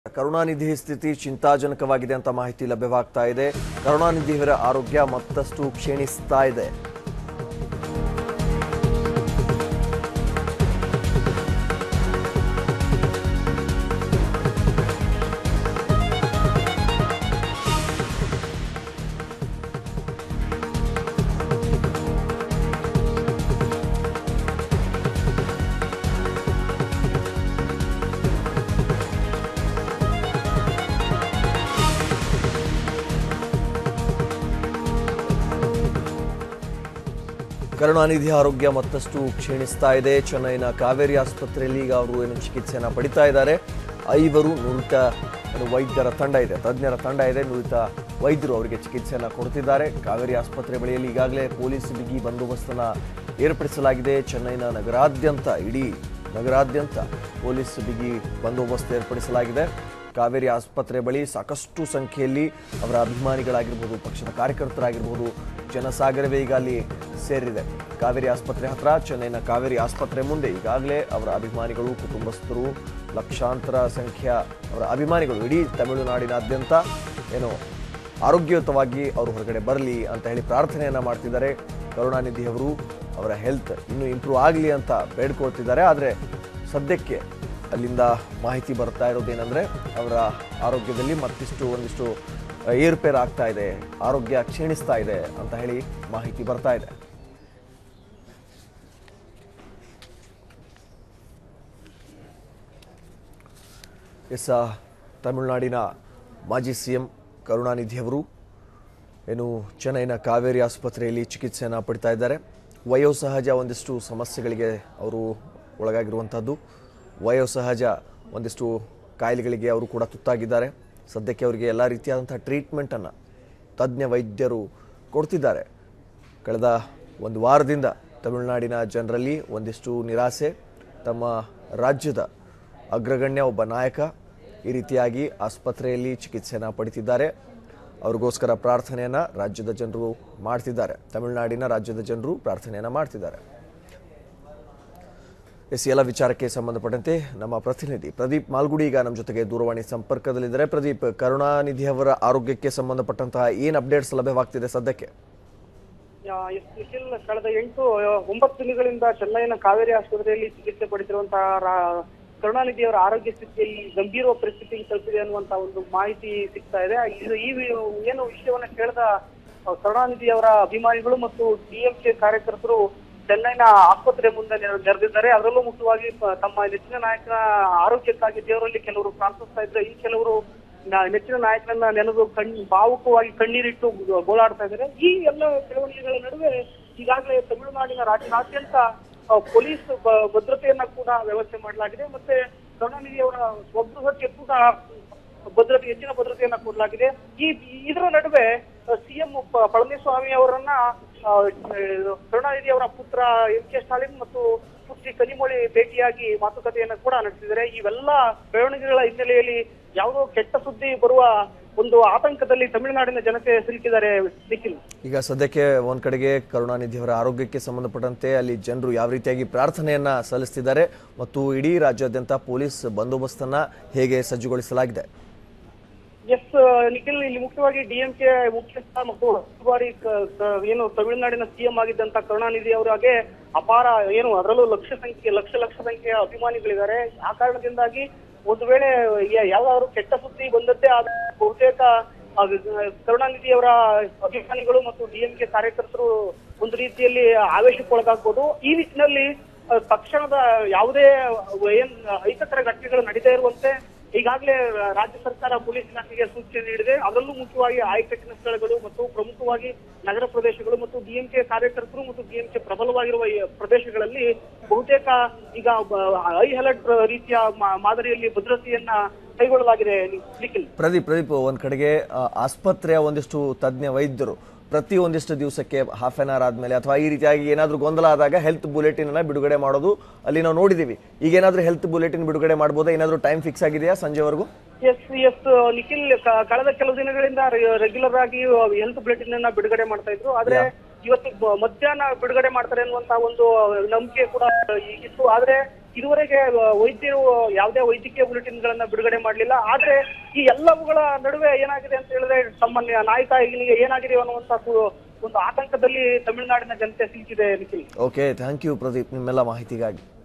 ಕರುಣಾನಿಧಿ ಸ್ಥಿತಿ ಚಿಂತಾಜನಕವಾಗಿದೆ ಅಂತ ಮಾಹಿತಿ ಲಭ್ಯವಾಗ್ತಾ ಇದೆ ಕರುಣಾನಿಧಿಯವರ ಆರೋಗ್ಯ ಮತ್ತಷ್ಟು ಕ್ಷೀಣಿಸ್ತಾ ಇದೆ ಕರುಣಾನಿಧಿ ಆರೋಗ್ಯ ಮತ್ತಷ್ಟು ಕ್ಷೀಣಿಸ್ತಾ ಇದೆ ಚೆನ್ನೈನ ಕಾವೇರಿ ಆಸ್ಪತ್ರೆಯಲ್ಲಿ ಈಗ ಅವರು ಏನು ಚಿಕಿತ್ಸೆಯನ್ನು ಪಡಿತಾ ಇದ್ದಾರೆ ಐವರು ನುರಿತ ಏನು ವೈದ್ಯರ ತಂಡ ಇದೆ ತಜ್ಞರ ತಂಡ ಇದೆ ನುರಿತ ವೈದ್ಯರು ಅವರಿಗೆ ಚಿಕಿತ್ಸೆಯನ್ನು ಕೊಡ್ತಿದ್ದಾರೆ ಕಾವೇರಿ ಆಸ್ಪತ್ರೆ ಬಳಿಯಲ್ಲಿ ಈಗಾಗಲೇ ಪೊಲೀಸ್ ಬಿಗಿ ಬಂದೋಬಸ್ತನ್ನು ಏರ್ಪಡಿಸಲಾಗಿದೆ ಚೆನ್ನೈನ ನಗರಾದ್ಯಂತ ಇಡೀ ನಗರಾದ್ಯಂತ ಪೊಲೀಸ್ ಬಿಗಿ ಬಂದೋಬಸ್ತ್ ಏರ್ಪಡಿಸಲಾಗಿದೆ ಕಾವೇರಿ ಆಸ್ಪತ್ರೆ ಬಳಿ ಸಾಕಷ್ಟು ಸಂಖ್ಯೆಯಲ್ಲಿ ಅವರ ಅಭಿಮಾನಿಗಳಾಗಿರ್ಬೋದು ಪಕ್ಷದ ಕಾರ್ಯಕರ್ತರಾಗಿರ್ಬೋದು ಜನಸಾಗರವೇ ಈಗ ಅಲ್ಲಿ ಸೇರಿದೆ ಕಾವೇರಿ ಆಸ್ಪತ್ರೆ ಹತ್ರ ಚೆನ್ನೈನ ಕಾವೇರಿ ಆಸ್ಪತ್ರೆ ಮುಂದೆ ಈಗಾಗಲೇ ಅವರ ಅಭಿಮಾನಿಗಳು ಕುಟುಂಬಸ್ಥರು ಲಕ್ಷಾಂತರ ಸಂಖ್ಯೆಯ ಅವರ ಅಭಿಮಾನಿಗಳು ಇಡೀ ತಮಿಳುನಾಡಿನಾದ್ಯಂತ ಏನು ಆರೋಗ್ಯಯುತವಾಗಿ ಅವರು ಹೊರಗಡೆ ಬರಲಿ ಅಂತ ಹೇಳಿ ಪ್ರಾರ್ಥನೆಯನ್ನ ಮಾಡ್ತಿದ್ದಾರೆ ಕರುಣಾನಿಧಿ ಅವರು ಅವರ ಹೆಲ್ತ್ ಇನ್ನೂ ಇಂಪ್ರೂವ್ ಆಗಲಿ ಅಂತ ಬೇಡ್ಕೊಳ್ತಿದ್ದಾರೆ ಆದರೆ ಸದ್ಯಕ್ಕೆ ಅಲ್ಲಿಂದ ಮಾಹಿತಿ ಬರ್ತಾ ಇರೋದೇನೆಂದರೆ ಅವರ ಆರೋಗ್ಯದಲ್ಲಿ ಮತ್ತಿಷ್ಟು ಒಂದಿಷ್ಟು ಏರುಪೇರು ಆಗ್ತಾ ಇದೆ ಆರೋಗ್ಯ ಕ್ಷೀಣಿಸ್ತಾ ಇದೆ ಅಂತ ಹೇಳಿ ಮಾಹಿತಿ ಬರ್ತಾ ಇದೆ ಎಸ್ ಆ, ತಮಿಳುನಾಡಿನ ಮಾಜಿ ಸಿ ಎಂ ಕರುಣಾನಿಧಿಯವರು ಏನು ಚೆನ್ನೈನ ಕಾವೇರಿ ಆಸ್ಪತ್ರೆಯಲ್ಲಿ ಚಿಕಿತ್ಸೆಯನ್ನು ಪಡಿತಾ ಇದ್ದಾರೆ ವಯೋಸಹಜ ಒಂದಿಷ್ಟು ಸಮಸ್ಯೆಗಳಿಗೆ ಅವರು ಒಳಗಾಗಿರುವಂಥದ್ದು ವಯೋಸಹಜ ಒಂದಿಷ್ಟು ಕಾಯಿಲೆಗಳಿಗೆ ಅವರು ಕೂಡ ತುತ್ತಾಗಿದ್ದಾರೆ ಸದ್ಯಕ್ಕೆ ಅವರಿಗೆ ಎಲ್ಲ ರೀತಿಯಾದಂಥ ಟ್ರೀಟ್ಮೆಂಟನ್ನು ತಜ್ಞ ವೈದ್ಯರು ಕೊಡ್ತಿದ್ದಾರೆ ಕಳೆದ ಒಂದು ವಾರದಿಂದ ತಮಿಳುನಾಡಿನ ಜನರಲ್ಲಿ ಒಂದಿಷ್ಟು ನಿರಾಸೆ ತಮ್ಮ ರಾಜ್ಯದ ಅಗ್ರಗಣ್ಯ ಒಬ್ಬ ನಾಯಕ ಈ ರೀತಿಯಾಗಿ ಆಸ್ಪತ್ರೆಯಲ್ಲಿ ಚಿಕಿತ್ಸೆಯನ್ನು ಪಡಿತಿದ್ದಾರೆ ಅವ್ರಿಗೋಸ್ಕರ ಪ್ರಾರ್ಥನೆಯನ್ನು ರಾಜ್ಯದ ಜನರು ಮಾಡ್ತಿದ್ದಾರೆ ತಮಿಳುನಾಡಿನ ರಾಜ್ಯದ ಜನರು ಪ್ರಾರ್ಥನೆಯನ್ನು ಮಾಡ್ತಿದ್ದಾರೆ ಎಸ್ ಎಲ್ಲ ವಿಚಾರಕ್ಕೆ ಸಂಬಂಧಪಟ್ಟಂತೆ ನಮ್ಮ ಪ್ರತಿನಿಧಿ ಪ್ರದೀಪ್ ಮಾಲ್ಗುಡಿ ಈಗ ನಮ್ಮ ಜೊತೆಗೆ ದೂರವಾಣಿ ಸಂಪರ್ಕದಲ್ಲಿದ್ದಾರೆ ಪ್ರದೀಪ್ ಕರುಣಾನಿಧಿ ಅವರ ಆರೋಗ್ಯಕ್ಕೆ ಸಂಬಂಧಪಟ್ಟಂತಹ ಏನು ಅಪ್ಡೇಟ್ಸ್ ಲಭ್ಯವಾಗ್ತಿದೆ ಸದ್ಯಕ್ಕೆ ಆ, ಎಸ್ ನಿಖಿಲ್ ಕಳೆದ ಎಂಟು ಆ, ಒಂಬತ್ತು ದಿನಗಳಿಂದ ಚೆನ್ನೈನ ಕಾವೇರಿ ಆಸ್ಪತ್ರೆಯಲ್ಲಿ ಚಿಕಿತ್ಸೆ ಪಡೆದಿರುವಂತಹ ರಾ- ಕರುಣಾನಿಧಿ ಅವರ ಆರೋಗ್ಯ ಸ್ಥಿತಿಯಲ್ಲಿ ಗಂಭೀರ ಪರಿಸ್ಥಿತಿಗೆ ತಲುಪಿದೆ ಅನ್ನುವಂತ ಒಂದು ಮಾಹಿತಿ ಸಿಗ್ತಾ ಇದೆ ಇದು ಈ ವಿ- ಏನು ವಿಷಯವನ್ನ ಕೇಳಿದ ಆ, ಕರುಣಾನಿಧಿ ಅವರ ಅಭಿಮಾನಿಗಳು ಮತ್ತು ಡಿಎಂಕೆ ಕಾರ್ಯಕರ್ತರು ಚೆನ್ನೈನ ಆಸ್ಪತ್ರೆ ಮುಂದೆ ನೆರೆ- ನೆರೆದಿದ್ದಾರೆ ಅದರಲ್ಲೂ ಮುಖ್ಯವಾಗಿ ಪ- ತಮ್ಮ ನೆಚ್ಚಿನ ನಾಯಕನ ಆರೋಗ್ಯಕ್ಕಾಗಿ ದೇವರಲ್ಲಿ ಕೆಲವರು ಪ್ರಾರ್ಥಿಸ್ತಾ ಇದ್ರೆ ಈ ಕೆಲವರು ನ- ನೆಚ್ಚಿನ ನಾಯಕನನ್ನ ನೆನೆದು ಕಣ್ ಭಾವುಕವಾಗಿ ಕಣ್ಣೀರಿಟ್ಟು ಗೋಳಾಡ್ತಾ ಇದ್ದಾರೆ ಈ ಎಲ್ಲ ಬೆಳವಣಿಗೆಗಳ ನಡುವೆ ಈಗಾಗಲೇ ತಮಿಳುನಾಡಿನ ರಾಜ್ಯದಾದ್ಯಂತ ಆ, ಪೊಲೀಸ್ ಬ- ಭದ್ರತೆಯನ್ನ ಕೂಡ ವ್ಯವಸ್ಥೆ ಮಾಡಲಾಗಿದೆ ಮತ್ತೆ ಕರುಣಾನಿಧಿ ಅವರ ಸ್ವಗೃಹಕ್ಕೆ ಕೂಡ ಭದ್ರತೆ ಹೆಚ್ಚಿನ ಭದ್ರತೆಯನ್ನ ಕೊಡಲಾಗಿದೆ ಈ ಇದರ ನಡುವೆ ಸಿಎಂ ಪಳನಿಸ್ವಾಮಿ ಅವರನ್ನ ಆ, ಕರುಣಾನಿಧಿ ಅವರ ಪುತ್ರ ಎಂ ಕೆ ಸ್ಟಾಲಿನ್ ಮತ್ತು ಪುತ್ರಿ ಕನಿಮೊಳಿ ಭೇಟಿಯಾಗಿ ಮಾತುಕತೆಯನ್ನ ಕೂಡ ನಡೆಸಿದ್ದಾರೆ ಇವೆಲ್ಲ ಬೆಳವಣಿಗೆಗಳ ಹಿನ್ನೆಲೆಯಲ್ಲಿ ಯಾವುದೋ ಕೆಟ್ಟ ಸುದ್ದಿ ಬರುವ ಒಂದು ಆತಂಕದಲ್ಲಿ ತಮಿಳುನಾಡಿನ ಜನತೆ ಸಿಲುಕಿದ್ದಾರೆ ನಿಖಿಲ್ ಈಗ ಸದ್ಯಕ್ಕೆ ಒಂದ್ ಕಡೆಗೆ ಕರುಣಾನಿಧಿ ಅವರ ಆರೋಗ್ಯಕ್ಕೆ ಸಂಬಂಧಪಟ್ಟಂತೆ ಅಲ್ಲಿ ಜನರು ಯಾವ ರೀತಿಯಾಗಿ ಪ್ರಾರ್ಥನೆಯನ್ನ ಸಲ್ಲಿಸ್ತಿದ್ದಾರೆ ಮತ್ತು ಇಡೀ ರಾಜ್ಯಾದ್ಯಂತ ಪೊಲೀಸ್ ಬಂದೋಬಸ್ತನ್ನ ಹೇಗೆ ಸಜ್ಜುಗೊಳಿಸಲಾಗಿದೆ ಎಸ್ ನಿಖಿಲ್ ಇಲ್ಲಿ ಮುಖ್ಯವಾಗಿ ಡಿಎಂಕೆ ಮುಖ್ಯಸ್ಥ ಮತ್ತು ಹತ್ತು ಬಾರಿ ಕ- ಕ- ಏನು ತಮಿಳುನಾಡಿನ ಸಿಎಂ ಆಗಿದ್ದಂತ ಕರುಣಾನಿಧಿ ಅವರಿಗೆ ಅಪಾರ ಏನು ಅದರಲ್ಲೂ ಲಕ್ಷ ಸಂಖ್ಯೆ ಲಕ್ಷ ಲಕ್ಷ ಸಂಖ್ಯೆಯ ಅಭಿಮಾನಿಗಳಿದ್ದಾರೆ ಆ ಕಾರಣದಿಂದಾಗಿ ಒಂದು ವೇಳೆ ಯ- ಯಾವ್ದಾದ್ರು ಕೆಟ್ಟ ಸುದ್ದಿ ಬಂದದ್ದೇ ಆದ ಬಹುತೇಕ ಆ, ಕರುಣಾನಿಧಿ ಅವರ ಅಭಿಮಾನಿಗಳು ಮತ್ತು ಡಿಎಂಕೆ ಕಾರ್ಯಕರ್ತರು ಒಂದು ರೀತಿಯಲ್ಲಿ ಆವೇಶಕ್ಕೊಳಗಾಗ್ಬೋದು ಈ ನಿಟ್ಟಿನಲ್ಲಿ ಆ, ತಕ್ಷಣದ ಯಾವುದೇ ಏನ್ ಅಹಿತಕರ ಘಟನೆಗಳು ನಡೀತಾ ಇರುವಂತೆ ಈಗಾಗಲೇ ರಾಜ್ಯ ಸರ್ಕಾರ ಪೊಲೀಸ್ ಇಲಾಖೆಗೆ ಸೂಚನೆ ನೀಡಿದೆ ಅದರಲ್ಲೂ ಮುಖ್ಯವಾಗಿ ಆಯಕಟ್ಟಿನ ಸ್ಥಳಗಳು ಮತ್ತು ಪ್ರಮುಖವಾಗಿ ನಗರ ಪ್ರದೇಶಗಳು ಮತ್ತು ಡಿಎಂಕೆ ಕಾರ್ಯಕರ್ತರು ಮತ್ತು ಡಿಎಂಕೆ ಪ್ರಬಲವಾಗಿರುವ ಈ ಪ್ರದೇಶಗಳಲ್ಲಿ ಬಹುತೇಕ ಈಗ ಬ- ಹೈ ಅಲರ್ಟ್ ರೀತಿಯ ಮಾ- ಮಾದರಿಯಲ್ಲಿ ಭದ್ರತೆಯನ್ನ ಕೈಗೊಳ್ಳಲಾಗಿದೆ ನಿಖಿಲ್ ಪ್ರದೀಪ್ ಪ್ರದೀಪ್ ಒಂದ್ ಕಡೆಗೆ ಆ, ಆಸ್ಪತ್ರೆಯ ಒಂದಿಷ್ಟು ತಜ್ಞ ವೈದ್ಯರು ಪ್ರತಿ ಒಂದಿಷ್ಟು ದಿವಸಕ್ಕೆ ಹಾಫ್ ಆನ್ ಅವರ್ ಆದ್ಮೇಲೆ ಅಥವಾ ಈ ರೀತಿಯಾಗಿ ಏನಾದರೂ ಗೊಂದಲ ಆದಾಗ ಹೆಲ್ತ್ ಬುಲೆಟಿನ್ ಅನ್ನ ಬಿಡುಗಡೆ ಮಾಡೋದು ಅಲ್ಲಿ ನಾವು ನೋಡಿದೀವಿ ಈಗ ಏನಾದರೂ ಹೆಲ್ತ್ ಬುಲೆಟಿನ್ ಬಿಡುಗಡೆ ಮಾಡ್ಬೋದಾ ಏನಾದರೂ ಟೈಮ್ ಫಿಕ್ಸ್ ಆಗಿದೆಯಾ ಸಂಜೆವರೆಗೂ ಎಸ್ ಎಸ್ ನಿಖಿಲ್ ಕ- ಕಳೆದ ಕೆಲವು ದಿನಗಳಿಂದ ರೆಗ್ಯುಲರ್ ಆಗಿ ಹೆಲ್ತ್ ಬುಲೆಟಿನ್ ಅನ್ನ ಬಿಡುಗಡೆ ಮಾಡ್ತಾ ಇದ್ರು ಆದ್ರೆ ಇವತ್ತು ಬ- ಮಧ್ಯಾಹ್ನ ಬಿಡುಗಡೆ ಮಾಡ್ತಾರೆ ಅನ್ನುವಂತ ಒಂದು ನಂಬಿಕೆ ಕೂಡ ಇತ್ತು ಆದ್ರೆ ಇದುವರೆಗೆ ಆ, ವೈದ್ಯರು ಯಾವುದೇ ವೈದ್ಯಕೀಯ ಬುಲೆಟಿನ್ ಗಳನ್ನ ಬಿಡುಗಡೆ ಮಾಡಲಿಲ್ಲ ಆದ್ರೆ ಈ ಎಲ್ಲವುಗಳ ನಡುವೆ ಏನಾಗಿದೆ ಅಂತ ಹೇಳಿದ್ರೆ ತಮ್ಮ ನಾಯಕ ಇಲ್ಲಿಗೆ ಏನಾಗಿದೆ ಅನ್ನುವಂತ ಕು- ಒಂದು ಆತಂಕದಲ್ಲಿ ತಮಿಳುನಾಡಿನ ಜನತೆ ಸಿಲುಕಿದೆ Nikhil okay thank you Pradeep ನಿಮ್ಮೆಲ್ಲ ಮಾಹಿತಿಗಾಗಿ